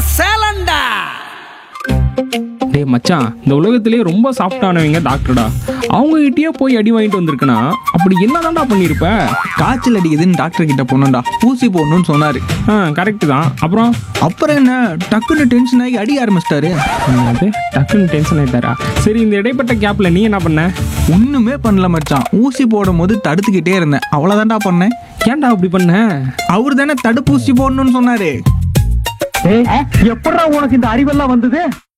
சேலண்டா டேய் மச்சான் இந்த உலகத்திலேயே ரொம்ப சாஃப்டானவங்க டாக்டர்டா அவங்க கிட்டயே போய் அடி வாங்கிட்டு வந்திருக்கனா அப்படி என்னதான்டா பண்ணியிருப்ப காய்ச்சல் அடிக்குதுன்னு டாக்டர் கிட்ட போனோம்டா ஊசி போடணும்னு சொன்னாரு ஆ கரெக்டு தான் அப்புறம் அப்புறம் என்ன டக்குன்னு டென்ஷன் ஆகி அடிக்க ஆரம்பிச்சிட்டாரு என்னது டக்குன்னு டென்ஷன் ஆயிட்டாரா சரி இந்த இடைப்பட்ட கேப்ல நீ என்ன பண்ண ஒண்ணுமே பண்ணல மச்சான் ஊசி போடும் போது தடுத்துக்கிட்டே இருந்தேன் அவ்வளவுதான்டா பண்ணேன் ஏன்டா அப்படி பண்ண அவர் தானே தடுப்பூசி போடணும்னு சொன்னாரு எப்படா உனக்கு இந்த அறிவெல்லாம் வந்தது